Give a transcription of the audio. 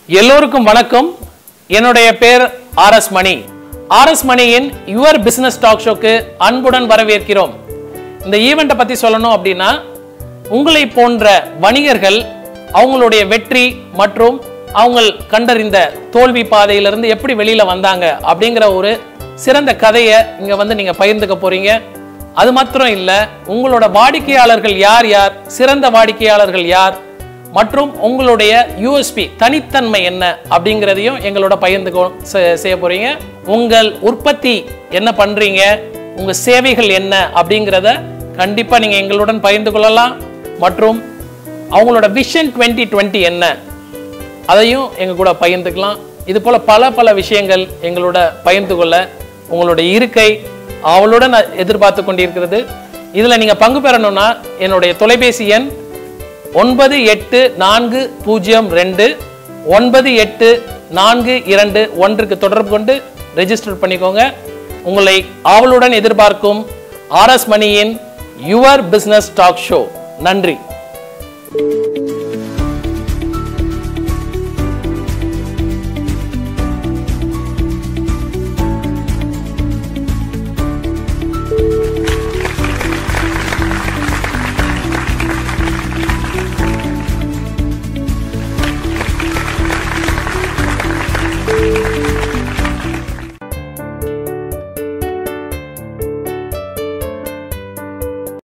எல்லோருக்கும் வணக்கம் என்னுடைய பேர் R S Mani R S மணியின் யுவர் பிசினஸ் டாக் ஷோக்கு அன்புடன் வரவேற்கிறோம் இந்த ஈவெண்ட்டை பத்தி சொல்லணும் அப்படின்னா உங்களை போன்ற வணிகர்கள் அவங்களுடைய வெற்றி மற்றும் அவங்க கண்டறிந்த தோல்வி பாதையிலிருந்து எப்படி வெளியில வந்தாங்க அப்படிங்கிற ஒரு சிறந்த கதையை இங்க வந்து நீங்க பகிர்ந்துக்க போறீங்க அது மாத்திரம் இல்ல உங்களோட வாடிக்கையாளர்கள் யார் யார் சிறந்த வாடிக்கையாளர்கள் யார் மற்றும் உங்களுடைய யூஎஸ்பி தனித்தன்மை என்ன அப்படிங்கிறதையும் எங்களோட பகிர்ந்து கொ- செ- செய்ய போறீங்க உங்கள் உற்பத்தி என்ன பண்றீங்க உங்க சேவைகள் என்ன அப்படிங்கிறத கண்டிப்பா நீங்க எங்களுடன் பகிர்ந்து கொள்ளலாம் மற்றும் அவங்களோட விஷன் 2020 என்ன அதையும் எங்க கூட பகிர்ந்துக்கலாம் இது போல பல பல விஷயங்கள் எங்களோட பகிர்ந்து கொள்ள உங்களுடைய இருக்கை அவளுடன் எதிர்பார்த்து கொண்டிருக்கிறது இதுல நீங்க பங்கு பெறணும்னா என்னுடைய தொலைபேசி எண் ஒன்பது எட்டு நான்கு பூஜ்ஜியம் ரெண்டு ஒன்பது எட்டு நான்கு இரண்டு ஒன்றுக்கு தொடர்பு கொண்டு ரெஜிஸ்டர் பண்ணிக்கோங்க உங்களை ஆவலுடன் எதிர்பார்க்கும் ஆர்எஸ் மணியின் யுவர் பிசினஸ் டாக் ஷோ நன்றி